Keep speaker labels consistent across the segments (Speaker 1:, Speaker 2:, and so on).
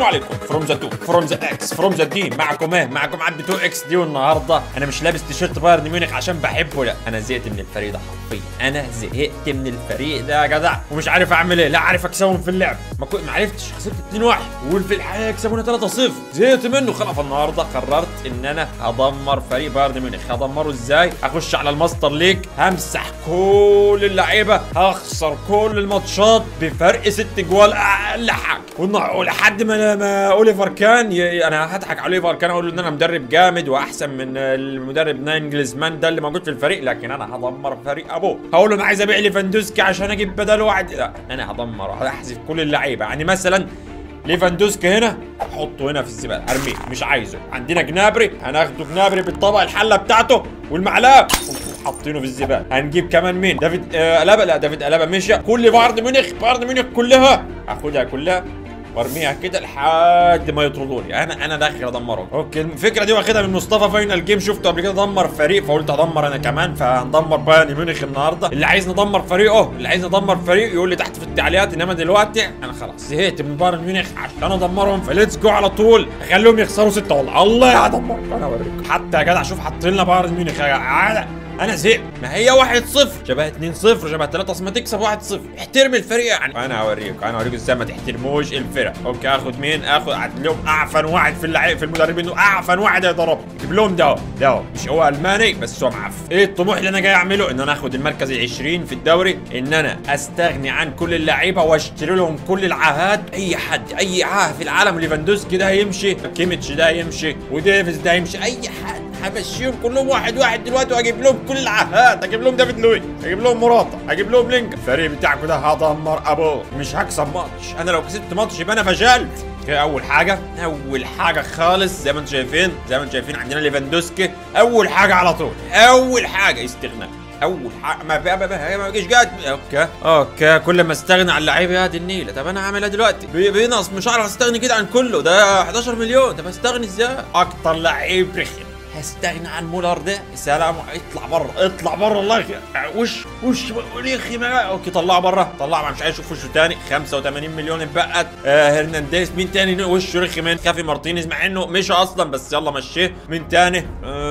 Speaker 1: السلام عليكم فروم ذا 2 فروم ذا اكس فروم ذا دي معكم ايه معكم عبد 2 اكس دي والنهارده انا مش لابس تيشيرت بايرن ميونخ عشان بحبه لا انا زهقت من الفريق ده حرفيا انا زهقت من الفريق ده يا جدع ومش عارف اعمل ايه لا عارف اكسبهم في اللعب ما, كو... ما عرفتش خسرت 2 1 وفي الحقيقه يكسبونا 3 0 زهقت منه خلاص النهارده قررت ان انا هدمر فريق بايرن ميونخ هدمره ازاي اخش على الماستر ليج همسح كل اللعيبه هخسر كل الماتشات بفرق ست جوال اقل حاجه والنهار- ولحد ما ما اوليفر كان ي... انا هضحك على اوليفر كان اقول له ان انا مدرب جامد واحسن من المدرب ناينجلزمان ده اللي موجود في الفريق لكن انا هدمر فريق ابوه هقول له انا عايز ابيع ليفاندوسكي عشان اجيب بداله واحد لا انا هدمر هحذف كل اللعيبه يعني مثلا ليفاندوسكي هنا احطه هنا في الزباله ارميه مش عايزه عندنا جنابري هناخده جنابري بالطبق الحله بتاعته والمعلقه حاطينه في الزباله هنجيب كمان مين دافيد آه الابا لا دافيد الابا مشى كل بايرن ميونخ بايرن ميونخ كلها هاخدها كلها وارميها كده لحد ما يطردوني انا انا داخل ادمرهم اوكي الفكره دي واخدها من مصطفى فاينل جيم شفته قبل كده دمر فريق فقلت هدمر انا كمان فهندمر بايرن ميونخ النهارده اللي عايز ندمر فريقه اللي عايز ندمر فريق يقول لي تحت في التعليقات انما دلوقتي انا خلاص زهقت من بايرن ميونخ عشان ادمرهم فليتس جو على طول اخليهم يخسروا سته والله الله هدمرهم انا اوريكم حتى يا جدع شوف حاطين لنا بايرن ميونخ يا جدع انا زهقت ما هي 1 0 شبه 2 0 شبه 3 اصل ما تكسب 1 0 احترم الفريق يعني انا هوريك انا هوريك ازاي ما تحترموش الفرق اوكي اخد مين اخد اعدل لهم اعفن واحد في اللعيب في المدربين دول اعفن واحد هيضربهم جيب لهم ده اهو ده اهو مش هو الماني بس هو معفن ايه الطموح اللي انا جاي اعمله ان انا اخد المركز ال 20 في الدوري ان انا استغني عن كل اللعيبه واشتري لهم كل العاهات اي حد اي عاه في العالم ليفاندوسكي ده يمشي كيميتش ده يمشي وديفيز ده يمشي اي حد همشيهم كلهم واحد واحد دلوقتي واجيب لهم كل العاهات اجيب لهم دافيد لوي اجيب لهم مراتا اجيب لهم لينك الفريق بتاعكم ده هدمر ابوه مش هكسب ماتش انا لو كسبت ماتش يبقى انا فشلت اوكي اول حاجه اول حاجه خالص زي ما انتم شايفين زي ما انتم شايفين عندنا ليفاندوسكي اول حاجه على طول اول حاجه استغناء اول حاجه ما بقى بقى ما بيجيش جاد اوكي اوكي كل ما استغنى عن اللعيبه يا دي النيله طب انا هعملها دلوقتي بي- بينقص مش هعرف استغني كده عن كله ده 11 مليون طب استغني ازاي اكتر لعيب رخم هستغني عن مولر ده سلام اطلع بره اطلع بره الله يخ... وش وش رخم اوكي طلعه بره طلعه مش عايز اشوف وشه تاني 85 مليون اتبقت آه هرنانديز مين تاني وشه رخم كافي مارتينيز مع انه مشى اصلا بس يلا مشيه مين تاني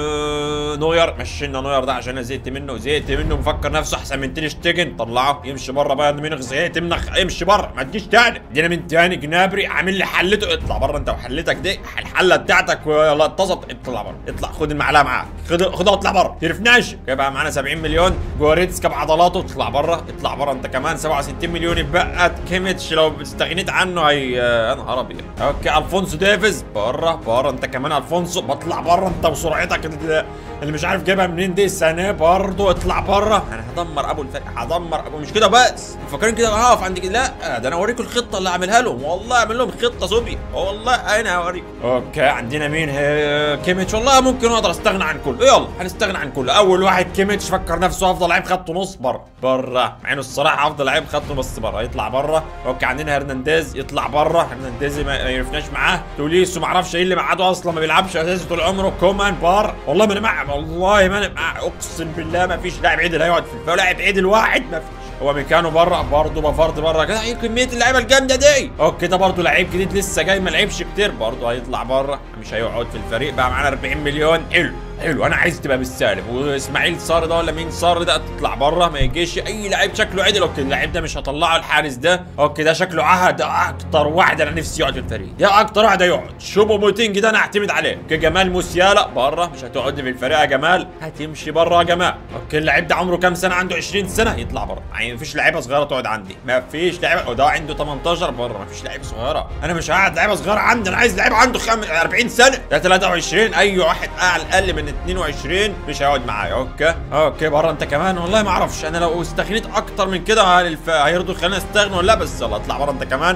Speaker 1: آه نوير مشينا نوير ده عشان انا زهقت منه زهقت منه مفكر نفسه احسن من تير شتيجن طلعه يمشي بره بايرن ميونخ زهقت منك امشي بره ما تجيش تاني دينا من تاني جنابري عامل لي حلته اطلع بره انت وحلتك دي الحله بتاعتك يلا اتصل اطلع بره اطلع خد المعلقه معاك خد خدها واطلع بره ترفناش يبقى معانا 70 مليون جوريتسكا بعضلاته اطلع بره اطلع بره انت كمان 67 مليون اتبقت كيميتش لو استغنيت عنه هي يا نهار ابيض اوكي الفونسو ديفيز بره بره انت كمان الفونسو بطلع بره انت وسرعتك اللي اللي مش عارف جايبها منين دي السنه برضه اطلع بره انا هدمر ابو الفريق هدمر ابو مش كده بس فاكرين كده هقف عند كده لا ده انا اوريكم الخطه اللي اعملها لهم والله اعمل لهم خطه صبي والله انا هوريكم اوكي عندنا مين هي كيميتش والله ممكن اقدر استغنى عن كله يلا هنستغنى عن كله اول واحد كيميتش فكر نفسه افضل لعيب خط نص بره بره مع انه الصراحه افضل لعيب خط نص بره يطلع بره اوكي عندنا هرنانديز يطلع بره هرنانديز ما ما يعرفناش معاه توليسو ما اعرفش ايه اللي معاده اصلا ما بيلعبش اساسي طول عمره كومان بار والله ما انا مع والله ما انا مع اقسم بالله ما فيش لاعب عدل هيقعد في الفاول لاعب عدل واحد ما فيش هو مكانه بره برضه بفرض بره كده ايه كميه اللعيبه الجامده دي اوكي ده برضه لعيب جديد لسه جاي ما لعبش كتير برضه هيطلع بره مش هيقعد في الفريق بقى معانا 40 مليون حلو حلو انا عايز تبقى بالسالب واسماعيل صار ده ولا مين صار ده تطلع بره ما يجيش اي لعيب شكله عدل اوكي اللعيب ده مش هطلعه الحارس ده اوكي ده شكله عهد ده اكتر واحد انا نفسي يقعد في الفريق ده اكتر واحد هيقعد شوبو موتينج ده انا اعتمد عليه اوكي جمال موسيالا بره مش هتقعد في الفريق يا جمال هتمشي بره يا جمال اوكي اللعيب ده عمره كام سنه عنده 20 سنه يطلع بره يعني مفيش لعيبه صغيره تقعد عندي مفيش لعيبه وده عنده 18 بره مفيش لعيبه صغيره انا مش قاعد لعيبه صغيره عندي انا عايز لعيب عنده خم... 40 سنه ده 23 اي واحد اعلى اقل من 22 مش هيقعد معايا اوكي اوكي بره انت كمان والله ما اعرفش انا لو استغنيت اكتر من كده هل الف... هيرضوا يخليني استغنى ولا لا بس يلا اطلع بره انت كمان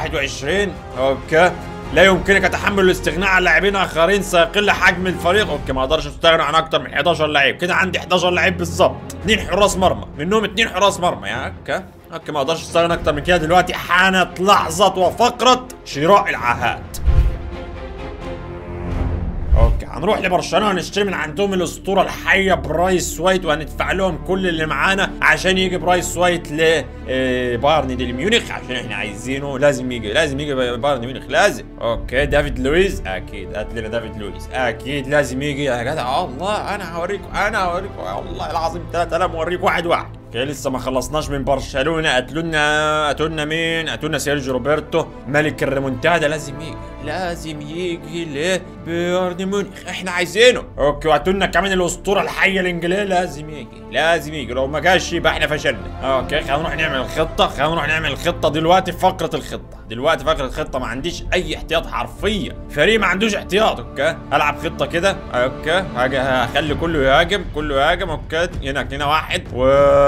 Speaker 1: 21 اوكي لا يمكنك تحمل الاستغناء عن لاعبين اخرين سيقل حجم الفريق اوكي ما اقدرش استغنى عن اكتر من 11 لعيب كده عندي 11 لعيب بالظبط اثنين حراس مرمى منهم اثنين حراس مرمى يا اوكي اوكي ما اقدرش استغنى اكتر من كده دلوقتي حانت لحظه وفقره شراء العاهات اوكي هنروح لبرشلونه نشتري من عندهم الاسطوره الحيه برايس وايت وهندفع لهم كل اللي معانا عشان يجي برايس وايت ل آه، بايرن دي ميونخ عشان احنا عايزينه لازم يجي لازم يجي بايرن ميونخ لازم اوكي دافيد لويز اكيد هات لنا دافيد لويز اكيد لازم يجي يا جدع الله انا هوريكم انا هوريكم والله العظيم ثلاثة انا موريك واحد واحد اوكي لسه ما خلصناش من برشلونه قتلونا قتلونا مين؟ قتلونا سيرجيو روبرتو ملك الريمونتادا لازم يجي لازم يجي لبايرن ميونخ احنا عايزينه اوكي وقتلونا كمان الاسطوره الحيه الانجليزيه لازم يجي لازم يجي لو ما جاش يبقى احنا فشلنا اوكي خلينا نروح نعمل الخطه خلينا نروح نعمل الخطه دلوقتي في فقره الخطه دلوقتي فقره الخطه ما عنديش اي احتياط حرفيا فريق ما عندوش احتياط اوكي العب خطه كده اوكي هاجي هخلي كله يهاجم كله يهاجم اوكي هنا هنا واحد و...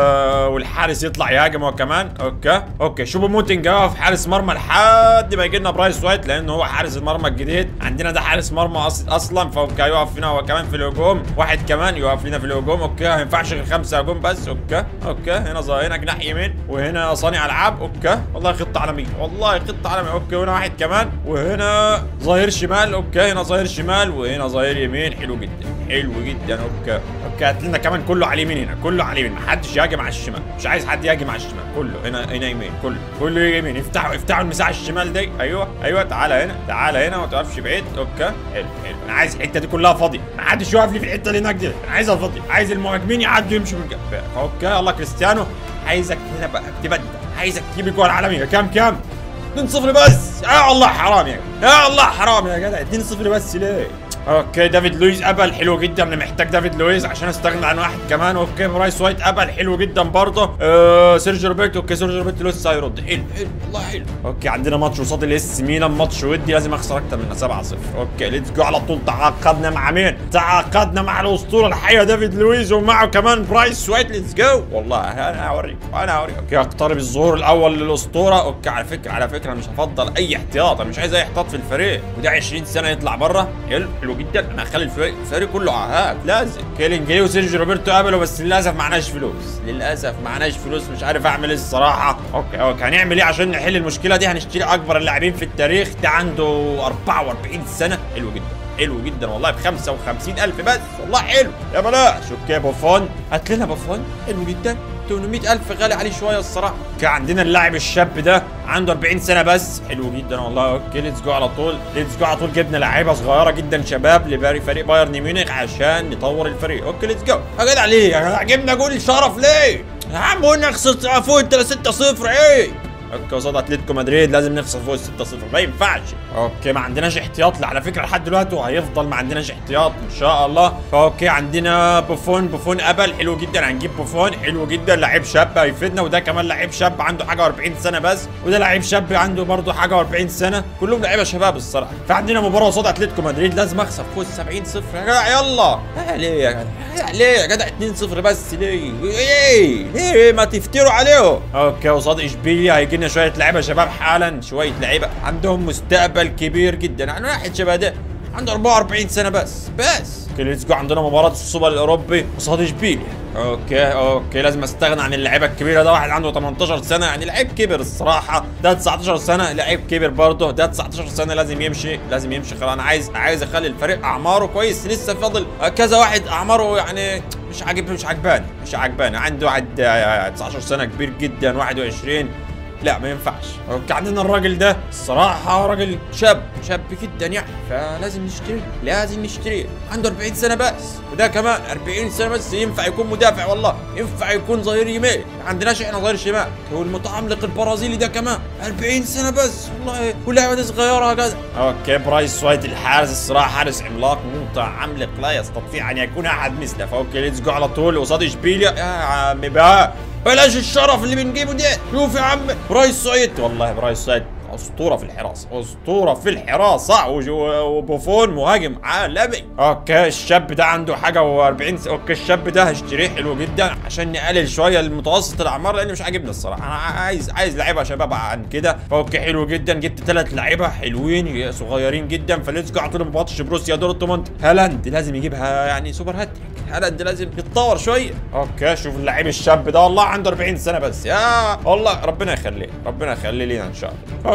Speaker 1: والحارس يطلع يهاجم هو كمان اوكي اوكي شوفوا موتنج يقف حارس مرمى لحد ما يجي لنا برايس وايت لان هو حارس المرمى الجديد عندنا ده حارس مرمى أص... اصلا فاوكي يقف هنا هو كمان في الهجوم واحد كمان يقف لنا في الهجوم اوكي ما ينفعش غير خمسه هجوم بس اوكي اوكي هنا ظا- هنا جناح يمين وهنا صانع العاب اوكي والله خطه عالميه والله خطه عالميه اوكي وهنا واحد كمان وهنا ظهير شمال اوكي هنا ظهير شمال وهنا ظهير يمين حلو جدا حلو جدا اوكي اوكي هات لنا كمان كله على اليمين هنا كله على اليمين محدش يهاجم على الشمال مش عايز حد يهاجم على الشمال كله هنا هنا يمين كله كله يمين افتحوا افتحوا المساحه الشمال دي ايوه ايوه تعالى هنا تعالى هنا ما توقفش بعيد اوكي حلو حلو انا عايز الحته دي كلها فاضيه محدش يقف لي في الحته اللي هناك دي انا عايزها فاضيه عايز المهاجمين يعدوا يمشوا من جنب اوكي يلا كريستيانو عايزك هنا بقى تبدع عايزك تجيب الجول العالميه كام كام 2-0 بس يا الله حرام يا يا الله حرام يا جدع 2-0 بس ليه اوكي دافيد لويز قبل حلو جدا انا محتاج دافيد لويز عشان استغنى عن واحد كمان اوكي برايس وايت قبل حلو جدا برضه آه سيرجيو روبرتو اوكي سيرجيو روبرتو لسه هيرد حلو حلو والله حلو اوكي عندنا ماتش قصاد الاس ميلان ماتش ودي لازم اخسر اكتر من 7-0 اوكي ليتس جو على طول تعاقدنا مع مين تعاقدنا مع الاسطوره الحيه دافيد لويز ومعه كمان برايس وايت ليتس جو والله انا هوريك انا هوريك اوكي اقترب الظهور الاول للاسطوره اوكي على فكره على فكره مش هفضل اي احتياط انا مش عايز اي احتياط في الفريق وده 20 سنه يطلع بره حلو حلو جدا انا هخلي الفريق الفريق كله عهاد لازم كيلين جاي وسيرجيو روبرتو قابلوا بس للاسف معناش فلوس للاسف معناش فلوس مش عارف اعمل ايه الصراحه اوكي اوكي هنعمل ايه عشان نحل المشكله دي هنشتري اكبر اللاعبين في التاريخ ده عنده 44 سنه حلو جدا حلو جدا والله ب 55000 بس والله حلو يا بلاش اوكي بوفون هات لنا بوفون حلو جدا 800000 غالي عليه شويه الصراحه كان عندنا اللاعب الشاب ده عنده 40 سنه بس حلو جدا والله اوكي ليتس جو على طول ليتس جو على طول جبنا لعيبه صغيره جدا شباب لباري فريق بايرن ميونخ عشان نطور الفريق اوكي ليتس جو يا جدع ليه يا جدع جبنا جول شرف ليه يا عم قلنا خسرت فوق انت 6 0 ايه اوكي قصاد اتلتيكو مدريد لازم نخسر فوق 6 0 ما ينفعش اوكي ما عندناش احتياط لا، على فكره لحد دلوقتي وهيفضل ما عندناش احتياط ان شاء الله اوكي عندنا بوفون بوفون قبل حلو جدا هنجيب بوفون حلو جدا لعيب شاب هيفيدنا وده كمان لعيب شاب عنده حاجه 40 سنه بس وده لعيب شاب عنده برضه حاجه 40 سنه كلهم لعيبه شباب الصراحه فعندنا مباراه قصاد اتلتيكو مدريد لازم اخسر فوز 70 0 يا جدع يلا آه، ليه يا جدع يا جدع ليه يا جدع 2 0 بس ليه ايه ليه ما تفتروا عليهم اوكي قصاد اشبيليا هيجي لنا شويه لعيبه شباب حالا شويه لعيبه عندهم مستقبل كبير جدا يعني واحد شبه ده عنده 44 سنه بس بس اوكي ليتس جو عندنا مباراه السوبر الاوروبي قصاد اشبيليا اوكي اوكي لازم استغنى عن اللعيبه الكبيره ده واحد عنده 18 سنه يعني لعيب كبر الصراحه ده 19 سنه لعيب كبر برضه ده 19 سنه لازم يمشي لازم يمشي خلاص انا عايز عايز اخلي الفريق اعماره كويس لسه فاضل كذا واحد اعماره يعني مش عاجب مش عجباني مش عجباني عنده واحد آه، 19 سنه كبير جدا 21 لا ما ينفعش اوكي عندنا الراجل ده الصراحة راجل شاب شاب جدا يعني فلازم نشتريه لازم نشتريه عنده 40 سنة بس وده كمان 40 سنة بس ينفع يكون مدافع والله ينفع يكون ظهير يمين ما عندناش احنا ظهير شمال هو المتعمق البرازيلي ده كمان 40 سنة بس والله واللعبة دي صغيرة يا جدع اوكي برايس وايت الحارس الصراحة حارس عملاق متعمق لا يستطيع ان يكون احد مثله فاوكي ليتس جو على طول قصاد اشبيليا يا عمي بقى بلاش الشرف اللي بنجيبه ده شوف يا عم برايس سعيد والله برايس سعيد اسطوره في الحراسه اسطوره في الحراسه وجو- وبوفون مهاجم عالمي اوكي الشاب ده عنده حاجه و40 اوكي الشاب ده هشتريه حلو جدا عشان نقلل شويه المتوسط الاعمار لان مش عاجبني الصراحه انا عايز عايز لعيبه شباب عن كده فاوكي حلو جدا جبت ثلاث لعيبه حلوين صغيرين جدا فليتس جو على طول ماتش بروسيا دورتموند هالاند لازم يجيبها يعني سوبر هاتريك هالاند لازم يتطور شويه اوكي شوف اللعيب الشاب ده والله عنده 40 سنه بس يا والله ربنا يخليه ربنا يخليه لينا ان شاء الله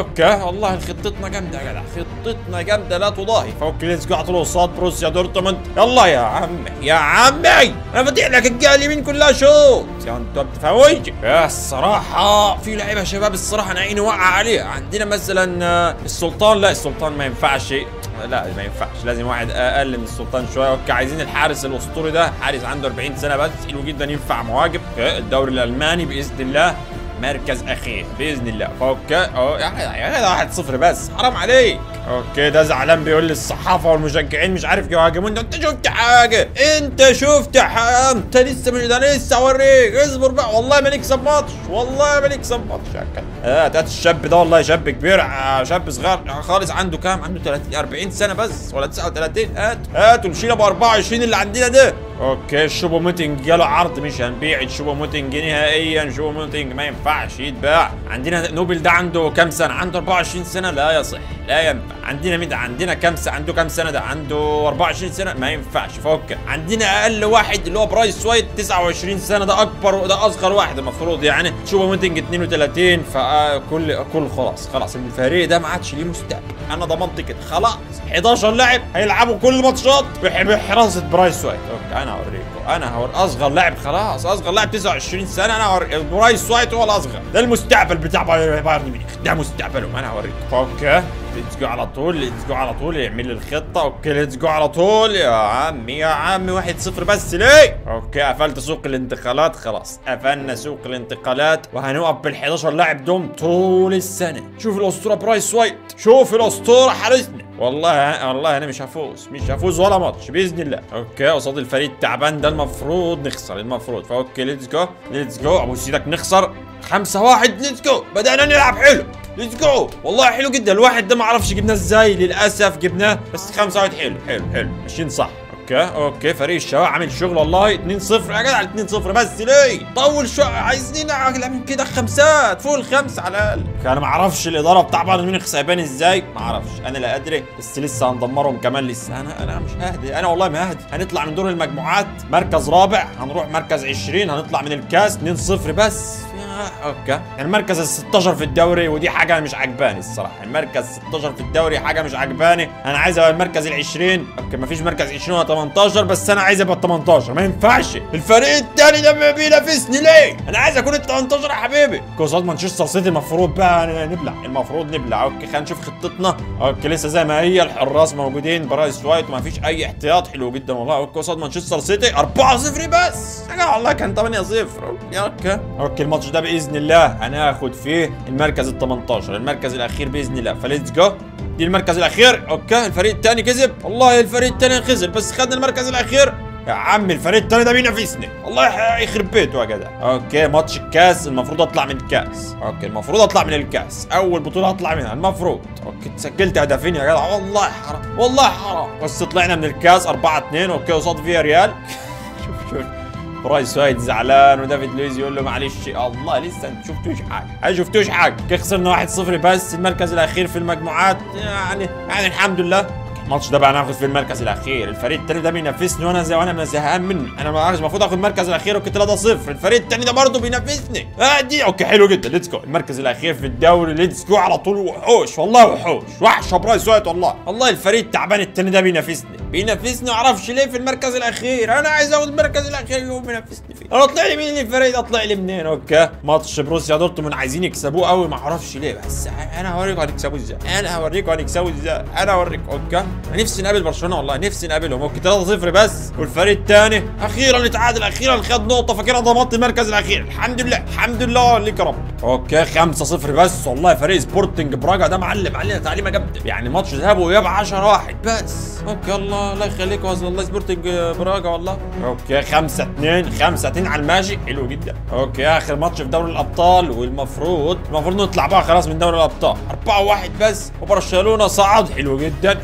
Speaker 1: اوكي والله خطتنا جامده يا جدع خطتنا جامده لا تضاهي فاوكي ليتس جو على طول قصاد بروسيا دورتموند يلا يا عمي يا عمي انا فاتح لك الجهه اليمين كلها شوط يا انت بتفوج يا الصراحه في لعيبه شباب الصراحه انا عيني واقعه عليها عندنا مثلا آه، السلطان لا السلطان ما ينفعش لا ما ينفعش لازم واحد اقل من السلطان شويه اوكي عايزين الحارس الاسطوري ده حارس عنده 40 سنه بس حلو جدا ينفع مواجب أوكي، الدوري الالماني باذن الله مركز اخير باذن الله اوكي اه يا جدع يا جدع 1 0 بس حرام عليك اوكي ده زعلان بيقول لي الصحافه والمشجعين مش عارف يهاجمون ده انت شفت حاجه انت شفت حاجه انت لسه مش ده انا لسه اوريك اصبر بقى والله ما نكسب ماتش والله ما نكسب ماتش يا كلب. اه هات الشاب ده والله شاب كبير آه، شاب صغير خالص عنده كام عنده 30 40 سنه بس ولا 39 هات هاتوا نشيل ابو 24 اللي عندنا ده اوكي شوبو موتنج جاله عرض مش هنبيع شوبو موتنج نهائيا شوبو موتنج ما ينفعش يتباع عندنا نوبل ده عنده كام سنه عنده 24 سنه لا يصح لا ينفع عندنا مين ده عندنا كام سنه عنده كام سنه ده عنده 24 سنه ما ينفعش فك عندنا اقل واحد اللي هو برايس وايت 29 سنه ده اكبر ده اصغر واحد المفروض يعني شوبو موتنج 32 فكل كل خلاص خلاص الفريق ده ما عادش ليه مستقبل انا ضمنت كده خلاص 11 لاعب هيلعبوا كل الماتشات بح- بحراسه برايس وايت اوكي انا هوريكم انا هور اصغر لاعب خلاص اصغر لاعب 29 سنه انا هور... برايس وايت هو الاصغر ده المستقبل بتاع باير- بايرن ميونخ ده مستقبلهم انا هوريكم اوكي ليتس جو على طول ليتس جو على طول يعمل لي الخطه اوكي ليتس جو على طول يا عمي يا عمي واحد صفر بس ليه اوكي قفلت سوق الانتقالات خلاص قفلنا سوق الانتقالات وهنوقف بال 11 لاعب دوم طول السنه شوف الاسطوره برايس وايت شوف الاسطوره حارسنا والله والله انا مش هفوز مش هفوز ولا ماتش باذن الله اوكي قصاد الفريق التعبان ده المفروض نخسر المفروض فاوكي ليتس جو ليتس جو ابو سيدك نخسر خمسة واحد ليتس جو بدأنا نلعب حلو ليتس جو والله حلو جدا الواحد ده ما اعرفش جبناه ازاي للاسف جبناه بس خمسة واحد حلو حلو حلو ماشيين صح اوكي اوكي فريق الشباب عامل شغل والله 2 0 يا جدع 2 0 بس ليه طول شويه عايزين اعلى من كده خمسات فوق الخمسه على الاقل انا ما اعرفش الاداره بتاع بايرن ميونخ سايباني ازاي ما اعرفش انا لا ادري بس لسه هندمرهم كمان لسه انا انا مش ههدي انا والله ما ههدي هنطلع من دور المجموعات مركز رابع هنروح مركز 20 هنطلع من الكاس 2 0 بس يا اوكي المركز ال 16 في الدوري ودي حاجه مش عجباني الصراحه المركز 16 في الدوري حاجه مش عجباني انا عايز ابقى المركز ال 20 اوكي مفيش مركز 20 ولا 18 بس انا عايز ابقى ال 18 ما ينفعش الفريق الثاني ده ما بينافسني ليه انا عايز اكون ال 18 يا حبيبي قصاد مانشستر سيتي المفروض بقى نبلع المفروض نبلع اوكي خلينا نشوف خطتنا اوكي لسه زي ما هي الحراس موجودين برايس وايت وما فيش اي احتياط حلو جدا والله اوكي قصاد مانشستر سيتي 4 0 بس يا جماعه والله كان 8 0 اوكي اوكي الماتش ده باذن الله هناخد فيه المركز ال 18 المركز الاخير باذن الله فليتس جو دي المركز الاخير اوكي الفريق الثاني كسب والله الفريق الثاني خسر بس خدنا المركز الاخير يا عم الفريق الثاني ده بينافسني الله يح- يخرب بيته يا جدع اوكي ماتش الكاس المفروض اطلع من الكاس اوكي المفروض اطلع من الكاس اول بطوله اطلع منها المفروض اوكي سجلت هدفين يا جدع والله حرام والله حرام بس طلعنا من الكاس 4 2 اوكي قصاد فيا ريال شوف شوف برايس وايد زعلان ودافيد لويز يقول له معلش الله لسه انت شفتوش حاجه ما شفتوش حاجه كده خسرنا 1-0 بس المركز الاخير في المجموعات يعني يعني الحمد لله الماتش ده بقى ناخد في المركز الاخير الفريق التاني ده بينافسني وانا زي وانا زهقان منه انا ما أعرفش، المفروض اخد المركز الاخير اوكي 3 0 الفريق التاني ده برضه بينافسني اه دي اوكي حلو جدا ليتس جو المركز الاخير في الدوري ليتس جو على طول وحوش والله وحوش وحش يا برايس وايت والله والله الفريق التعبان التاني ده بينافسني بينافسني ما اعرفش ليه في المركز الاخير انا عايز اخد المركز الاخير اللي هو بينافسني فيه انا طلع لي مين الفريق ده طلع لي منين اوكي ماتش بروسيا دورتموند عايزين يكسبوه قوي ما اعرفش ليه بس انا هوريكم هنكسبوه ازاي انا هوريكم هنكسبوه ازاي انا هوريكم اوكي انا نفسي نقابل برشلونه والله نفسي نقابلهم اوكي 3 0 بس والفريق الثاني اخيرا اتعادل اخيرا خد نقطه فكده ضمنت المركز الاخير الحمد لله الحمد لله ليك يا رب اوكي 5 0 بس والله فريق سبورتنج براجا ده معلم علينا تعليمه جامده يعني ماتش ذهاب واياب 10 واحد بس اوكي الله الله يخليك والله سبورتنج براجا والله اوكي 5 2 5 2 على الماشي حلو جدا اوكي اخر ماتش في دوري الابطال والمفروض المفروض نطلع بقى خلاص من دوري الابطال 4 1 بس وبرشلونه صعد حلو جدا حلو جدا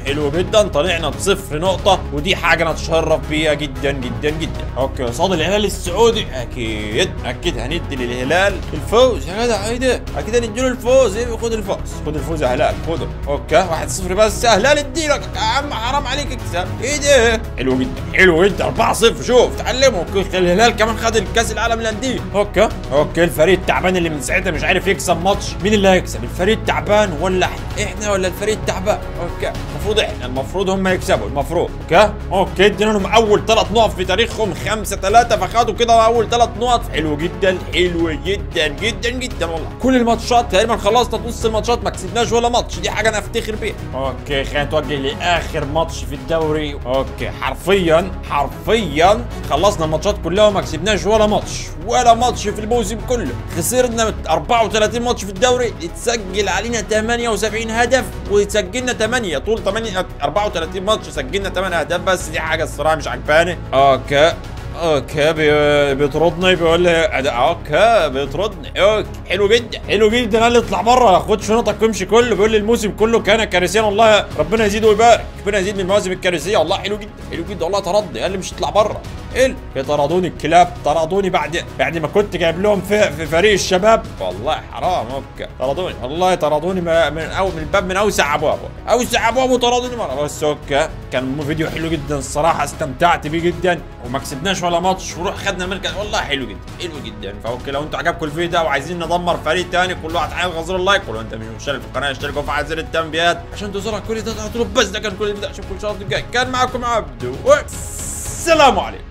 Speaker 1: جدا طلعنا بصفر نقطه ودي حاجه نتشرف بيها جدا جدا جدا اوكي قصاد الهلال السعودي اكيد اكيد هندي للهلال الفوز يا جدع ايه ده اكيد هندي له الفوز ايه خد الفوز خد الفوز يا هلال خده اوكي 1-0 بس يا هلال اديلك يا عم حرام عليك اكسب ايه ده حلو جدا حلو جدا 4-0 شوف تعلموا اوكي الهلال كمان خد الكاس العالم للانديه اوكي اوكي الفريق التعبان اللي من ساعتها مش عارف يكسب ماتش مين اللي هيكسب الفريق التعبان ولا احنا احنا ولا الفريق التعبان اوكي المفروض احنا المفروض هم يكسبوا المفروض اوكي اوكي ادينا لهم اول ثلاث نقط في تاريخهم 5 3 فخدوا كده اول ثلاث نقط حلو جدا حلو جدا جدا جدا والله كل الماتشات تقريبا خلصنا نص الماتشات ما كسبناش ولا ماتش دي حاجه انا افتخر بيها اوكي خلينا نتوجه لاخر ماتش في الدوري اوكي حرفيا حرفيا خلصنا الماتشات كلها وما كسبناش ولا ماتش ولا ماتش في الموسم كله خسرنا 34 ماتش في الدوري اتسجل علينا 78 هدف وسجلنا 8 طول 8 34 ماتش سجلنا 8 اهداف بس دي حاجه الصراحه مش عجباني اوكي اوكي بي- بيطردني بيقول لي أد- اوكي بيطردني اوكي حلو جدا حلو جدا قال لي اطلع بره خد شنطك وامشي كله بيقول لي الموسم كله كان كارثيا والله ربنا يزيد ويبارك ربنا يزيد من المواسم الكارثيه والله حلو جدا حلو جدا والله طردني قال لي مش اطلع بره حلو طردوني الكلاب طردوني بعد بعد ما كنت جايب لهم في, في فريق الشباب والله حرام اوكي طردوني والله طردوني ما- من أو من الباب من اوسع ابوابه اوسع ابوابه وطردوني مره بس اوكي كان فيديو حلو جدا الصراحه استمتعت بيه جدا وما كسبناش ولا ماتش وروح خدنا المركز والله حلو جدا حلو جدا فاوكي لو انتوا عجبكم الفيديو ده وعايزين ندمر فريق تاني كل واحد عايز غزر اللايك ولو انت مش مشترك في القناه اشتركوا في زر التنبيهات عشان توصلك كل ده على طول بس ده كان كل ده اشوفكم ان شاء الله الجاي كان معكم عبدو والسلام عليكم